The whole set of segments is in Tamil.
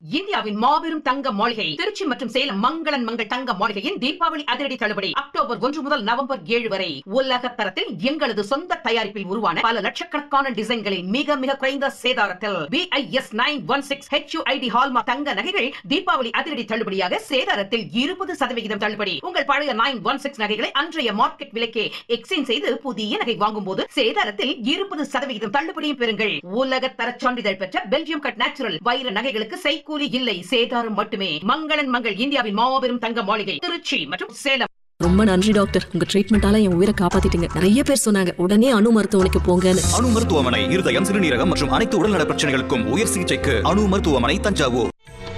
இந்தியாவின் மாபெரும் தங்க மாளிகை திருச்சி மற்றும் சேலம் மங்களன் மங்கள் தங்க மாளிகையின் தீபாவளி அதிரடி தள்ளுபடி அக்டோபர் ஒன்று முதல் நவம்பர் ஏழு வரை உலக தரத்தில் எங்களது சொந்த தயாரிப்பில் உருவான பல லட்சக்கணக்கான டிசைன்களில் மிக மிக குறைந்த சேதாரத்தில் BIS nine one six HUID hallmark தங்க நகைகள் தீபாவளி அதிரடி தள்ளுபடியாக சேதாரத்தில் இருபது சதவிகிதம் தள்ளுபடி உங்கள் பழைய நைன் ஒன் சிக்ஸ் நகைகளை அன்றைய மார்க்கெட் விலைக்கே எக்ஸ்சேஞ்ச் செய்து புதிய நகை வாங்கும் போது சேதாரத்தில் இருபது சதவிகிதம் தள்ளுபடியும் பெறுங்கள் உலக தர சான்றிதழ் பெற்ற பெல்ஜியம் கட் நேச்சுரல் வைர நகைகளுக்கு செய்கூலி இல்லை சேதாரம் மட்டுமே மங்களன் மங்கள் இந்தியாவின் மாபெரும் தங்க மாளிகை திருச்சி மற்றும் சேலம் ரொம்ப நன்றி டாக்டர் உங்க ட்ரீட்மெண்டால என் உயிரை காப்பாத்திட்டீங்க நிறைய பேர் சொன்னாங்க உடனே அணு மருத்துவமனைக்கு போங்கன்னு அணு மருத்துவமனை இருதயம் சிறுநீரகம் மற்றும் அனைத்து உடல்நல பிரச்சனைகளுக்கும் உயர் சிகிச்சைக்கு அணு மருத்துவமனை தஞ்சாவூர்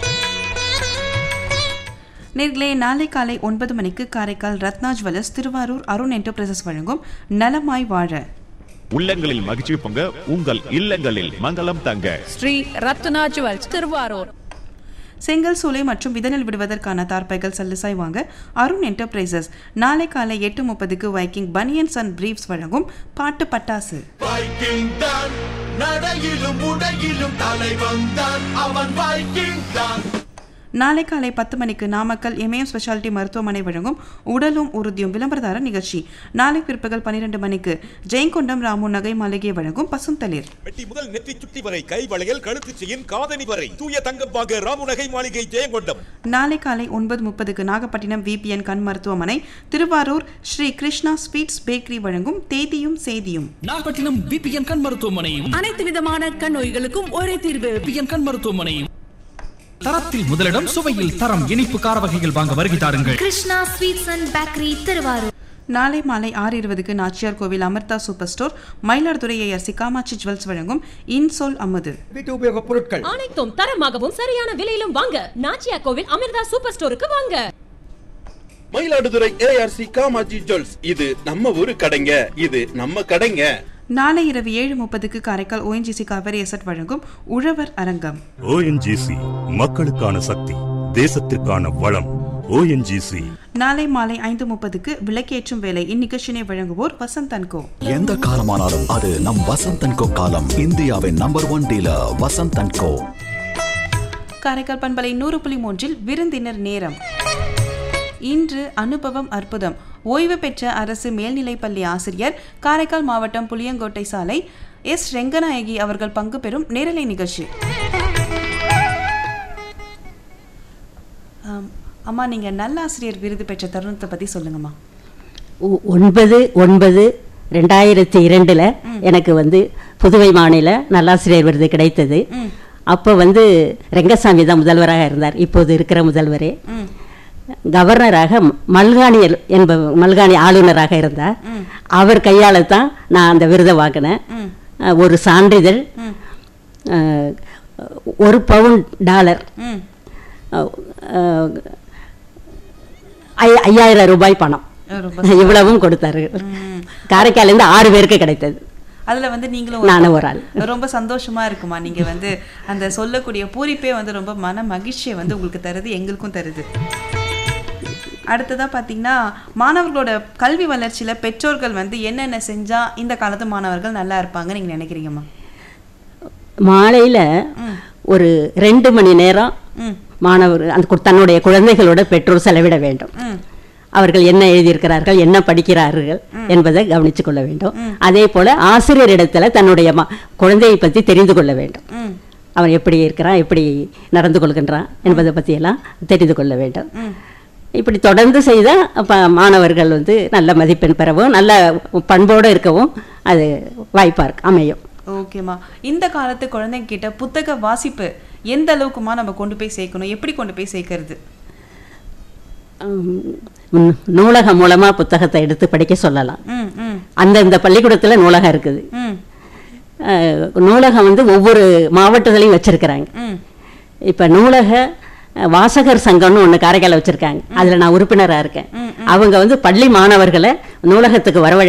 நேர்களே நாளை காலை ஒன்பது மணிக்கு காரைக்கால் ரத்னா ஜுவல்லர்ஸ் திருவாரூர் அருண் என்டர்பிரைசஸ் வழங்கும் நலமாய் வாழ உள்ளங்களில் மகிழ்ச்சி பொங்க உங்கள் இல்லங்களில் மங்களம் தங்க ஸ்ரீ ரத்னா ஜுவல்ஸ் திருவாரூர் செங்கல் சூளை மற்றும் விதனில் விடுவதற்கான தார்ப்பைகள் சல்லுசாய் வாங்க அருண் என்டர்பிரைசஸ் நாளை காலை எட்டு முப்பதுக்கு வைக்கிங் பனியன்ஸ் அண்ட் பிரீப்ஸ் வழங்கும் பாட்டு பட்டாசு வைக்கிங் தான் நடையிலும் உடையிலும் தலைவன் தான் அவன் வைக்கிங் தான் நாளை காலை பத்து மணிக்கு நாமக்கல் எம்ஏஎம் ஸ்பெஷாலிட்டி மருத்துவமனை வழங்கும் உடலும் உறுதியும் விளம்பரதார நிகழ்ச்சி நாளை பிற்பகல் பன்னிரண்டு மணிக்கு ஜெயங்கொண்டம் ராமு நகை மாளிகை வழங்கும் பசுந்தளிர் வெட்டி முதல் நெற்றி சுட்டி வரை கை வளையல் கழுத்து செயின் காதணி வரை தூய தங்கம் வாங்க ராமுநகை மாளிகை ஜெயங்கொண்டம் நாளை காலை ஒன்பது முப்பதுக்கு நாகப்பட்டினம் விபிஎன் கண் மருத்துவமனை திருவாரூர் ஸ்ரீ கிருஷ்ணா ஸ்வீட்ஸ் பேக்கரி வழங்கும் தேதியும் செய்தியும் நாகப்பட்டினம் பிபிஎன் கண் மருத்துவமனையும் அனைத்து விதமான கண் நோய்களுக்கும் ஒரே தீர்வு பிபிஎன் கண் மருத்துவமனையும் தரத்தில் முதலிடம் சுவையில் தரம் இனிப்பு கார வகைகள் வாங்க வருகை தாருங்கள் Krishna sweets and bakery Thiruvarur நாளை மாலை ஆறு இருபதுக்கு Nachiyar Koil Amirtha super store Mayiladuthurai ARC Kamatchi jewels வழங்கும் இன்சோல் அமுது வீட்டு உபயோக பொருட்கள் அனைத்தும் தரமாகவும் சரியான விலையிலும் வாங்க நாச்சியா கோவில் அமிர்தா சூப்பர் ஸ்டோருக்கு வாங்க மயிலாடுதுறை ஏஆர்சி காமாஜி ஜுவல்ஸ் இது நம்ம ஊரு கடைங்க இது நம்ம கடைங்க நாளை இரவு ஏழு முப்பதுக்கு காரைக்கால் ஓஎன்ஜிசி காவேரி எசட் வழங்கும் உழவர் அரங்கம் ஓஎன்ஜிசி மக்களுக்கான சக்தி தேசத்திற்கான வளம் ஓஎன்ஜிசி நாளை மாலை ஐந்து முப்பதுக்கு விளக்கேற்றும் வேலை இந்நிகழ்ச்சியினை வழங்குவோர் வசந்த் அன்கோ எந்த காலமானாலும் அது நம் வசந்தன் கோ காலம் இந்தியாவின் number one dealer Vasanthan Co Karaikal பண்பலை நூறு புள்ளி மூன்றில் விருந்தினர் நேரம் இன்று அனுபவம் அற்புதம் ஓய்வு பெற்ற அரசு மேல்நிலைப்பள்ளி ஆசிரியர் காரைக்கால் மாவட்டம் புளியங்கோட்டை சாலை எஸ் ரெங்கநாயகி அவர்கள் பங்கு பெறும் நேரலை நிகழ்ச்சி ஆம், அம்மா நீங்கள் நல்ல ஆசிரியர் விருது பெற்ற தருணத்தை பற்றி சொல்லுங்கம்மா ஒ- ஒன்பது ஒன்பது ரெண்டாயிரத்தி இரண்டில் எனக்கு வந்து புதுவை மாநில நல்லாசிரியர் விருது கிடைத்தது அப்போ வந்து ரெங்கசாமி தான் முதல்வராக இருந்தார் இப்போது இருக்கிற முதல்வரே கவர்னராக ம- மல்கானி என்ப மல்கானி ஆளுநராக இருந்தார் அவர் கையால் தான் நான் அந்த விருதை வாங்கினேன் அஹ், ஒரு சான்றிதழ் அஹ், ஒரு பவுன் டாலர் ம் அஹ், அஹ், ஐ- ஐயாயிரம் ரூபாய் பணம் ரொம்ப இவ்வளவும் கொடுத்தாரு காரைக்காலேருந்து ஆறு பேருக்கு கிடைத்தது அதுல வந்து நீங்களும் நானும் ஒரு ஆள். ரொம்ப சந்தோஷமா இருக்குமா நீங்க வந்து அந்த சொல்லக்கூடிய பூரிப்பே வந்து ரொம்ப மன மகிழ்ச்சியை வந்து உங்களுக்கு தருது எங்களுக்கும் தருது அடுத்ததா பார்த்தீங்கன்னா மாணவர்களோட கல்வி வளர்ச்சியில பெற்றோர்கள் வந்து என்னென்ன செஞ்சா இந்த காலத்து மாணவர்கள் நல்லா இருப்பாங்க நீங்க நினைக்கிறீங்கம்மா மாலையில் ஒரு ரெண்டு மணி நேரம் ம் மாணவர் அந்த கு- தன்னுடைய குழந்தைகளோட பெற்றோர் செலவிட வேண்டும் ம் அவர்கள் என்ன எழுதியிருக்கிறார்கள் என்ன படிக்கிறார்கள் என்பதை கவனித்துக் கொள்ள வேண்டும் அதே போல ஆசிரியரிடத்துல தன்னுடைய ம குழந்தையை பற்றி தெரிந்து கொள்ள வேண்டும் ம் அவன் எப்படி இருக்கிறான் எப்படி நடந்து கொள்கின்றான் என்பதை பற்றியெல்லாம் தெரிந்து கொள்ள வேண்டும் இப்படி தொடர்ந்து செய்தால் அப்போ மாணவர்கள் வந்து நல்ல மதிப்பெண் பெறவும் நல்ல பண்போடு இருக்கவும் அது வாய்ப்பாக இருக்கு அமையும் ஓகேம்மா இந்த காலத்து குழந்தைங்க கிட்ட புத்தக வாசிப்பு எந்த அளவுக்குமா நம்ம கொண்டு போய் சேர்க்கணும் எப்படி கொண்டு போய் சேர்க்கறது உம், நூலகம் மூலமாக புத்தகத்தை எடுத்து படிக்க சொல்லலாம் ம் ம் அந்தந்த பள்ளிக்கூடத்தில் நூலகம் இருக்குது ம் அஹ், நூலகம் வந்து ஒவ்வொரு மாவட்டத்திலையும் வச்சுருக்கிறாங்க ம் இப்போ நூலக அஹ், வாசகர் சங்கம்னு ஒன்று காரைக்காலில் வச்சுருக்காங்க அதில் நான் உறுப்பினராக இருக்கேன் அவங்க வந்து பள்ளி மாணவர்களை நூலகத்துக்கு வரவழை